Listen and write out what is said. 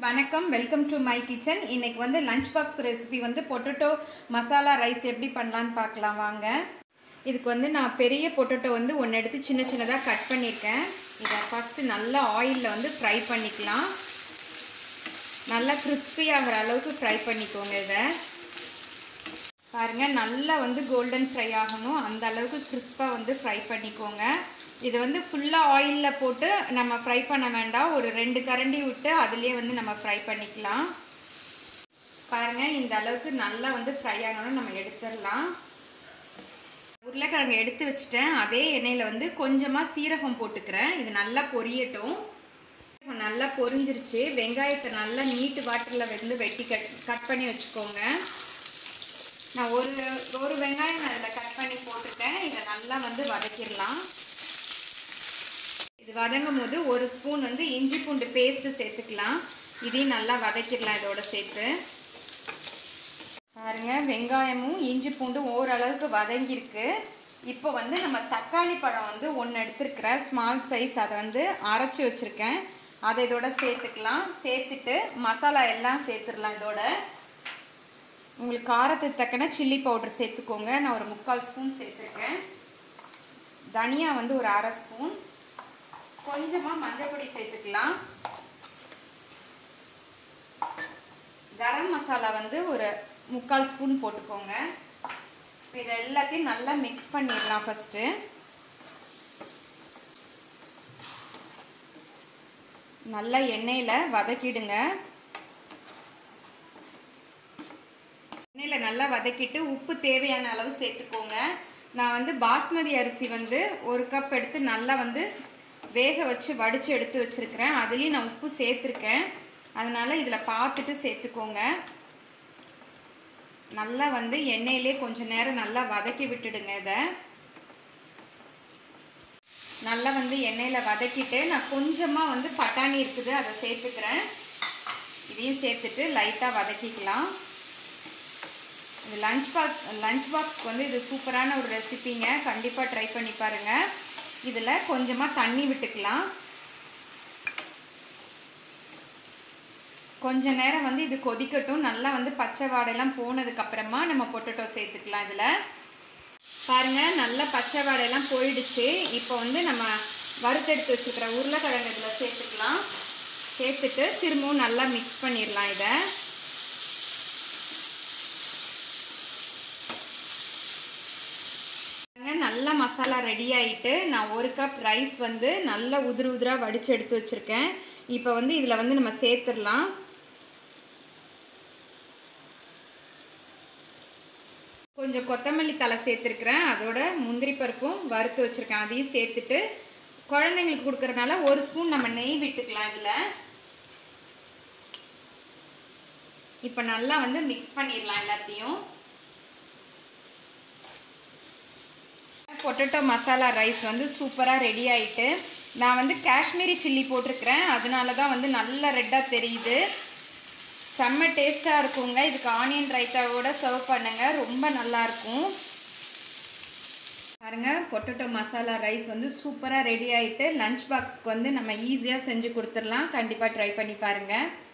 வணக்கம் welcome to my kitchen இன்னைக்கு வந்து லஞ்ச் பாக்ஸ் ரெசிபி வந்து பொட்டேட்டோ மசாலா ரைஸ் எப்படி பண்ணலான்னு பார்க்கலாம் வாங்க இதுக்கு வந்து நான் பெரிய பொட்டேட்டோ வந்து ஒன்று எடுத்து சின்ன சின்னதாக கட் பண்ணியிருக்கேன் இதை ஃபஸ்ட்டு நல்லா ஆயிலில் வந்து ஃப்ரை பண்ணிக்கலாம் நல்லா crispy ஆகிற அளவுக்கு ஃப்ரை பண்ணிக்கோங்க இதை பாருங்கள் நல்லா வந்து கோல்டன் ஃப்ரை ஆகணும் அந்த அளவுக்கு கிறிஸ்பாக வந்து ஃப்ரை பண்ணிக்கோங்க இது வந்து ஃபுல்லாக ஆயிலில் போட்டு நம்ம ஃப்ரை பண்ண வேண்டாம் ஒரு ரெண்டு கரண்டி விட்டு அதுலேயே வந்து நம்ம ஃப்ரை பண்ணிக்கலாம் பாருங்கள் இந்த அளவுக்கு நல்லா வந்து ஃப்ரை ஆகணும் நம்ம எடுத்துடலாம் உருளைக்கிழங்கு எடுத்து வச்சுட்டேன் அதே எண்ணெயில் வந்து கொஞ்சமாக சீரகம் போட்டுக்கிறேன் இது நல்லா பொரியட்டும் நல்லா பொரிஞ்சிருச்சு வெங்காயத்தை நல்லா நீட்டு வாட்டரில் வந்து வெட்டி கட் கட் பண்ணி வச்சுக்கோங்க நான் ஒரு ஒரு வெங்காயம் நான் அதில் கட் பண்ணி போட்டுட்டேன் இதை நல்லா வந்து வதக்கிடலாம் இது வதங்கும் போது ஒரு ஸ்பூன் வந்து இஞ்சி பூண்டு பேஸ்ட்டு சேர்த்துக்கலாம் இதையும் நல்லா வதக்கிடலாம் இதோட சேர்த்து பாருங்க வெங்காயமும் இஞ்சி பூண்டும் ஓரளவுக்கு வதங்கியிருக்கு இப்போ வந்து நம்ம தக்காளி பழம் வந்து ஒன்று எடுத்துருக்கிறேன் ஸ்மால் சைஸ் அதை வந்து அரைச்சி வச்சுருக்கேன் அதை இதோட சேர்த்துக்கலாம் சேர்த்துட்டு மசாலா எல்லாம் சேர்த்துடலாம் இதோட உங்களுக்கு காரத்துக்கு தக்கன சில்லி பவுடர் சேர்த்துக்கோங்க நான் ஒரு முக்கால் ஸ்பூன் சேர்த்துருக்கேன் தனியா வந்து ஒரு அரை ஸ்பூன் கொஞ்சமாக மஞ்சள் பொடி சேர்த்துக்கலாம் கரம் மசாலா வந்து ஒரு முக்கால் ஸ்பூன் போட்டுக்கோங்க இதை எல்லாத்தையும் நல்லா மிக்ஸ் பண்ணிடலாம் ஃபஸ்ட்டு நல்லா எண்ணெயில் வதக்கிடுங்க எண்ணெயில் நல்லா வதக்கிட்டு உப்பு தேவையான அளவு சேர்த்துக்கோங்க நான் வந்து பாஸ்மதி அரிசி வந்து ஒரு கப் எடுத்து நல்லா வந்து வேக வச்சு வடித்து எடுத்து வச்சுருக்கிறேன் அதுலேயும் நான் உப்பு சேர்த்துருக்கேன் அதனால் இதில் பார்த்துட்டு சேர்த்துக்கோங்க நல்லா வந்து எண்ணெயிலே கொஞ்சம் நேரம் நல்லா வதக்கி விட்டுடுங்க இதை நல்லா வந்து எண்ணெயில் வதக்கிட்டு நான் கொஞ்சமாக வந்து பட்டாணி இருக்குது அதை சேர்த்துக்கிறேன் இதையும் சேர்த்துட்டு லைட்டாக வதக்கிக்கலாம் இது லஞ்ச் பாக்ஸ் லஞ்ச் பாக்ஸ்க்கு வந்து இது சூப்பரான ஒரு ரெசிபிங்க கண்டிப்பாக ட்ரை பண்ணி பாருங்கள் இதில் கொஞ்சமாக தண்ணி விட்டுக்கலாம் கொஞ்ச நேரம் வந்து இது கொதிக்கட்டும் நல்லா வந்து பச்சை வாடையெல்லாம் போனதுக்கப்புறமா நம்ம பொட்டேட்டோ சேர்த்துக்கலாம் இதில் பாருங்கள் நல்லா பச்சை வாடையெல்லாம் போயிடுச்சு இப்போ வந்து நம்ம வறுத்தெடுத்து வச்சுக்கிற உருளைக்கிழங்கு இதில் சேர்த்துக்கலாம் சேர்த்துட்டு திரும்பவும் நல்லா மிக்ஸ் பண்ணிடலாம் இதை நல்லா மசாலா ரெடி ஆகிட்டு நான் ஒரு கப் ரைஸ் வந்து நல்லா உதிர உதிராக வடித்து எடுத்து வச்சுருக்கேன் இப்போ வந்து இதில் வந்து நம்ம சேர்த்துடலாம் கொஞ்சம் கொத்தமல்லி தலை சேர்த்துருக்குறேன் அதோட முந்திரி பருப்பும் வறுத்து வச்சுருக்கேன் அதையும் சேர்த்துட்டு குழந்தைங்களுக்கு கொடுக்குறதுனால ஒரு ஸ்பூன் நம்ம நெய் விட்டுக்கலாம் இதில் இப்போ நல்லா வந்து மிக்ஸ் பண்ணிடலாம் எல்லாத்தையும் பொட்டேட்டோ மசாலா ரைஸ் வந்து சூப்பராக ரெடி ஆகிட்டு நான் வந்து காஷ்மீரி சில்லி போட்டிருக்கிறேன் அதனால தான் வந்து நல்ல ரெட்டாக தெரியுது செம்ம டேஸ்ட்டாக இருக்குங்க இதுக்கு ஆனியன் ரைத்தாவோட சர்வ் பண்ணுங்கள் ரொம்ப நல்லாயிருக்கும் பாருங்கள் பொட்டேட்டோ மசாலா ரைஸ் வந்து சூப்பராக ரெடி ஆகிட்டு லஞ்ச் பாக்ஸ்க்கு வந்து நம்ம ஈஸியாக செஞ்சு கொடுத்துடலாம் கண்டிப்பாக ட்ரை பண்ணி பாருங்கள்